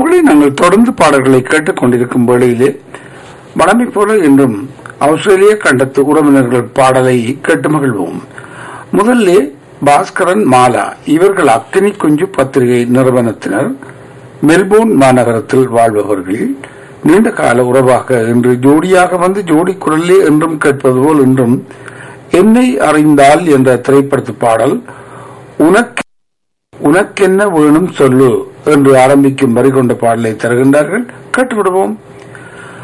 உறவுகளை நாங்கள் தொடர்ந்து பாடல்களை கேட்டுக் கொண்டிருக்கும் வேளையிலே வளமை போல இன்றும் ஆஸ்திரேலிய கண்டத்து உறவினர்கள் பாடலை கேட்டு மகிழ்வோம் முதல்ல பாஸ்கரன் மாலா இவர்கள் அக்கினி குஞ்சு பத்திரிகை நிறுவனத்தினர் மெல்போர்ன் மாநகரத்தில் வாழ்பவர்கள் நீண்ட கால உறவாக இன்று ஜோடியாக வந்து ஜோடி குரலே என்றும் கேட்பது போல் இன்றும் என்னை அறிந்தால் என்ற திரைப்படத்து பாடல் உனக்கு உனக்கென்ன வேணும் சொல்லு என்று ஆரம்பிக்கும் வரி கொண்ட பாடலை தருகின்றார்கள் கேட்டுவிடுவோம்